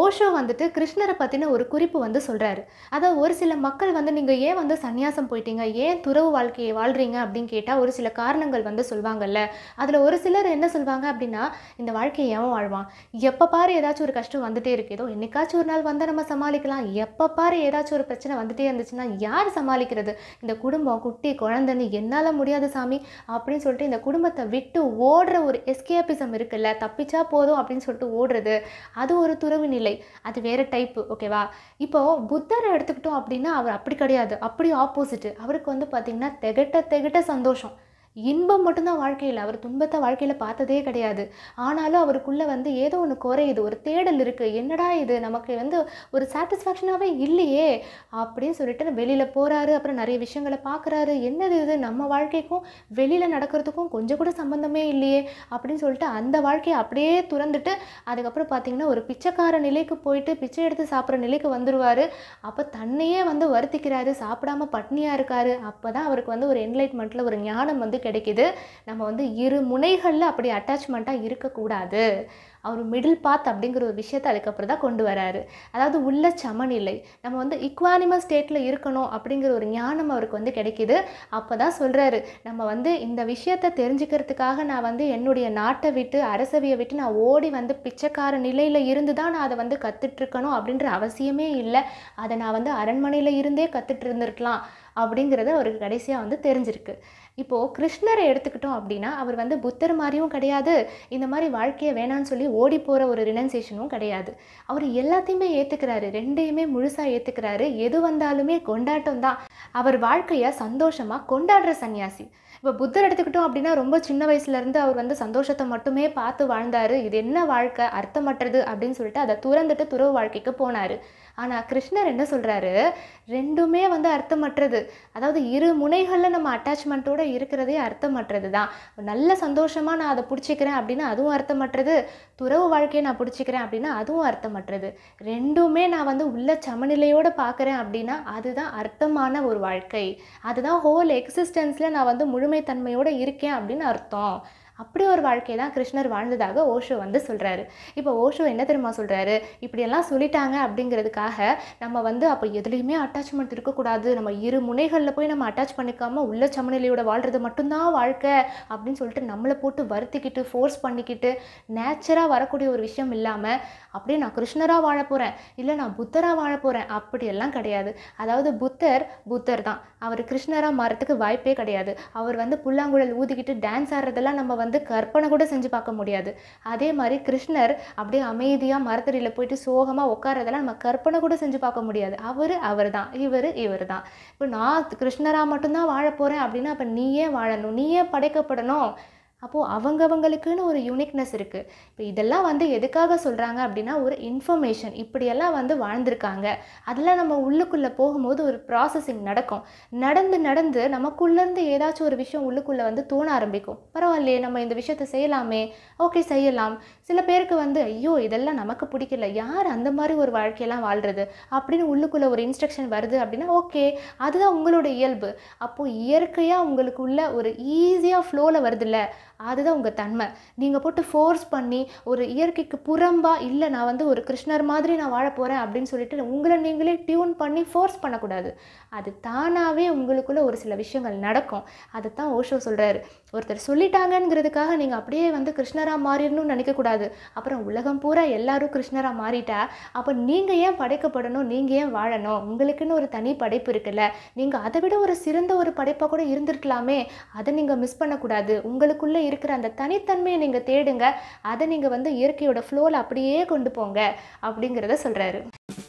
ஓஷோ வந்துட்டு கிருஷ்ணரை பற்றின ஒரு குறிப்பு வந்து சொல்கிறாரு அதாவது ஒரு சில மக்கள் வந்து நீங்கள் ஏன் வந்து சந்நியாசம் போயிட்டீங்க ஏன் துறவு வாழ்க்கையை வாழ்கிறீங்க அப்படின்னு கேட்டால் ஒரு சில காரணங்கள் வந்து சொல்லுவாங்கல்ல அதில் ஒரு சிலர் என்ன சொல்லுவாங்க அப்படின்னா இந்த வாழ்க்கையை எவன் வாழ்வான் எப்போ பாரு ஏதாச்சும் ஒரு கஷ்டம் வந்துட்டே இருக்கு ஏதோ என்னைக்காச்சும் ஒரு நாள் வந்தால் நம்ம சமாளிக்கலாம் எப்போ பாரு ஏதாச்சும் ஒரு பிரச்சனை வந்துட்டே இருந்துச்சுன்னா யார் சமாளிக்கிறது இந்த குடும்பம் குட்டி குழந்தைன்னு என்னால் முடியாது சாமி அப்படின்னு சொல்லிட்டு இந்த குடும்பத்தை விட்டு ஓடுற ஒரு எஸ்கேபிசம் இருக்குல்ல தப்பிச்சா போதும் அப்படின்னு சொல்லிட்டு ஓடுறது அது ஒரு துறவு நிலை அது வேற டைப்பு ஓகேவா இப்போ புத்தரை எடுத்துக்கிட்டோம் அப்படின்னா அவர் அப்படி கிடையாது அப்படி ஆப்போசிட் அவருக்கு வந்து பார்த்திங்கன்னா திகட்ட திகட்ட சந்தோஷம் இன்பம் மட்டும்தான் வாழ்க்கையில் அவர் துன்பத்தை வாழ்க்கையில் பார்த்ததே கிடையாது ஆனாலும் அவருக்குள்ளே வந்து ஏதோ ஒன்று குறையுது ஒரு தேடல் இருக்குது என்னடா இது நமக்கு வந்து ஒரு சாட்டிஸ்ஃபேக்ஷனாகவே இல்லையே அப்படின்னு சொல்லிட்டு வெளியில் போகிறாரு அப்புறம் நிறைய விஷயங்களை பார்க்குறாரு என்னது இது நம்ம வாழ்க்கைக்கும் வெளியில் நடக்கிறதுக்கும் கொஞ்சம் கூட சம்மந்தமே இல்லையே அப்படின்னு சொல்லிட்டு அந்த வாழ்க்கையை அப்படியே துறந்துட்டு அதுக்கப்புறம் பார்த்தீங்கன்னா ஒரு பிச்சைக்கார நிலைக்கு போயிட்டு பிச்சை எடுத்து சாப்பிட்ற நிலைக்கு வந்துடுவார் அப்போ தன்னையே வந்து வருத்திக்கிறாரு சாப்பிடாம பட்னியாக இருக்காரு அப்போ தான் அவருக்கு வந்து ஒரு என்லைட்மெண்ட்டில் ஒரு ஞானம் வந்து கிடைக்குது நம்ம வந்து இரு முனைகளில் அப்படி அட்டாச்மெண்ட்டாக இருக்கக்கூடாது அவர் மிடில் பாத் அப்படிங்கிற ஒரு விஷயத்தை அதுக்கப்புறம் தான் கொண்டு வராரு அதாவது உள்ள சமநிலை நம்ம வந்து இக்வானிமஸ் ஸ்டேட்டில் இருக்கணும் அப்படிங்கிற ஒரு ஞானம் அவருக்கு வந்து கிடைக்குது அப்போ தான் சொல்கிறாரு நம்ம வந்து இந்த விஷயத்தை தெரிஞ்சுக்கிறதுக்காக நான் வந்து என்னுடைய நாட்டை விட்டு அரசவையை விட்டு நான் ஓடி வந்து பிச்சைக்கார நிலையில் இருந்து தான் நான் அதை வந்து கற்றுட்ருக்கணும் அப்படின்ற அவசியமே இல்லை அதை நான் வந்து அரண்மனையில் இருந்தே கற்றுட்டு இருந்திருக்கலாம் அப்படிங்கிறது அவருக்கு கடைசியாக வந்து தெரிஞ்சிருக்கு இப்போது கிருஷ்ணரை எடுத்துக்கிட்டோம் அப்படின்னா அவர் வந்து புத்தர் மாதிரியும் கிடையாது இந்த மாதிரி வாழ்க்கையை வேணான்னு சொல்லி ஓடி போகிற ஒரு ரினன்சேஷனும் கிடையாது அவர் எல்லாத்தையுமே ஏற்றுக்கிறாரு ரெண்டையுமே முழுசாக ஏற்றுக்கிறாரு எது வந்தாலுமே கொண்டாட்டம் தான் அவர் வாழ்க்கையை சந்தோஷமாக கொண்டாடுற சன்னியாசி இப்போ புத்தர் எடுத்துக்கிட்டோம் அப்படின்னா ரொம்ப சின்ன வயசுலேருந்து அவர் வந்து சந்தோஷத்தை மட்டுமே பார்த்து வாழ்ந்தார் இது என்ன வாழ்க்கை அர்த்தமற்றது அப்படின்னு சொல்லிட்டு அதை துறந்துட்டு துறவு வாழ்க்கைக்கு போனார் ஆனால் கிருஷ்ணர் என்ன சொல்கிறாரு ரெண்டுமே வந்து அர்த்தமற்றது அதாவது இரு முனைகளில் நம்ம அட்டாச்மெண்ட்டோடு இருக்கிறதே அர்த்தமற்றது தான் நல்ல சந்தோஷமாக நான் அதை பிடிச்சிக்கிறேன் அப்படின்னா அதுவும் அர்த்தமற்றது துறவு வாழ்க்கையை நான் பிடிச்சிக்கிறேன் அப்படின்னா அதுவும் அர்த்தமற்றது ரெண்டுமே நான் வந்து உள்ள சமநிலையோடு பார்க்குறேன் அப்படின்னா அதுதான் அர்த்தமான ஒரு வாழ்க்கை அதுதான் ஹோல் எக்ஸிஸ்டன்ஸில் நான் வந்து முழுமைத்தன்மையோடு இருக்கேன் அப்படின்னு அர்த்தம் அப்படி ஒரு வாழ்க்கை தான் கிருஷ்ணர் வாழ்ந்ததாக ஓஷோ வந்து சொல்கிறாரு இப்போ ஓஷோ என்ன தெரியுமா சொல்கிறாரு இப்படியெல்லாம் சொல்லிட்டாங்க அப்படிங்கிறதுக்காக நம்ம வந்து அப்போ எதுலேயுமே அட்டாச்மெண்ட் இருக்கக்கூடாது நம்ம இரு முனைகளில் போய் நம்ம அட்டாச் பண்ணிக்காமல் உள்ள சமநிலையோட வாழ்கிறது மட்டும்தான் வாழ்க்கை அப்படின்னு சொல்லிட்டு நம்மளை போட்டு வருத்திக்கிட்டு ஃபோர்ஸ் பண்ணிக்கிட்டு நேச்சராக வரக்கூடிய ஒரு விஷயம் இல்லாமல் அப்படியே நான் கிருஷ்ணராக வாழ போகிறேன் இல்லை நான் புத்தராக வாழ போகிறேன் அப்படியெல்லாம் கிடையாது அதாவது புத்தர் புத்தர் தான் அவர் கிருஷ்ணராக மாறத்துக்கு வாய்ப்பே கிடையாது அவர் வந்து புல்லாங்குழல் ஊதிக்கிட்டு டான்ஸ் ஆடுறதெல்லாம் நம்ம வந்து கற்பனை கூட செஞ்சு பார்க்க முடியாது அதே மாதிரி கிருஷ்ணர் அப்படியே அமைதியாக மரத்தடியில் போயிட்டு சோகமாக உட்காரதெல்லாம் நம்ம கற்பனை கூட செஞ்சு பார்க்க முடியாது அவர் அவர் தான் இவர் இவர் தான் இப்போ நான் கிருஷ்ணராக மட்டும்தான் வாழ போகிறேன் அப்படின்னா அப்போ நீயே வாழணும் நீயே படைக்கப்படணும் அப்போது அவங்கவங்களுக்குன்னு ஒரு யூனிக்னஸ் இருக்குது இப்போ இதெல்லாம் வந்து எதுக்காக சொல்கிறாங்க அப்படின்னா ஒரு இன்ஃபர்மேஷன் இப்படியெல்லாம் வந்து வாழ்ந்திருக்காங்க அதெல்லாம் நம்ம உள்ளுக்குள்ளே போகும்போது ஒரு ப்ராசஸிங் நடக்கும் நடந்து நடந்து நமக்குள்ளேருந்து ஏதாச்சும் ஒரு விஷயம் உள்ளுக்குள்ளே வந்து தோண ஆரம்பிக்கும் பரவாயில்லையே நம்ம இந்த விஷயத்தை செய்யலாமே ஓகே செய்யலாம் சில பேருக்கு வந்து ஐயோ இதெல்லாம் நமக்கு பிடிக்கல யார் அந்த மாதிரி ஒரு வாழ்க்கையெல்லாம் வாழ்கிறது அப்படின்னு உள்ளுக்குள்ளே ஒரு இன்ஸ்ட்ரக்ஷன் வருது அப்படின்னா ஓகே அதுதான் உங்களோட இயல்பு அப்போது இயற்கையாக உங்களுக்குள்ள ஒரு ஈஸியாக ஃப்ளோவில் வருதுல்ல அதுதான் உங்கள் தன்மை நீங்கள் போட்டு ஃபோர்ஸ் பண்ணி ஒரு இயற்கைக்கு புறம்பாக இல்லை நான் வந்து ஒரு கிருஷ்ணர் மாதிரி நான் வாழ போகிறேன் அப்படின்னு சொல்லிட்டு உங்களை நீங்களே டியூன் பண்ணி ஃபோர்ஸ் பண்ணக்கூடாது அது தானாகவே உங்களுக்குள்ள ஒரு சில விஷயங்கள் நடக்கும் அதை தான் ஓஷோ சொல்கிறாரு ஒருத்தர் சொல்லிட்டாங்கங்கிறதுக்காக நீங்கள் அப்படியே வந்து கிருஷ்ணராக மாறிடணும்னு நினைக்கக்கூடாது அப்புறம் உலகம் பூரா எல்லாரும் கிருஷ்ணராக மாறிட்டா அப்போ நீங்கள் ஏன் படைக்கப்படணும் நீங்கள் ஏன் வாழணும் உங்களுக்குன்னு ஒரு தனி படைப்பு இருக்குல்ல நீங்கள் அதை விட ஒரு சிறந்த ஒரு படைப்பாக கூட இருந்திருக்கலாமே அதை நீங்கள் மிஸ் பண்ணக்கூடாது உங்களுக்குள்ளே இருக்கிற அந்த தனித்தன்மையை நீங்கள் தேடுங்க அதை நீங்கள் வந்து இயற்கையோட ஃப்ளோவில் அப்படியே கொண்டு போங்க அப்படிங்கிறத சொல்கிறாரு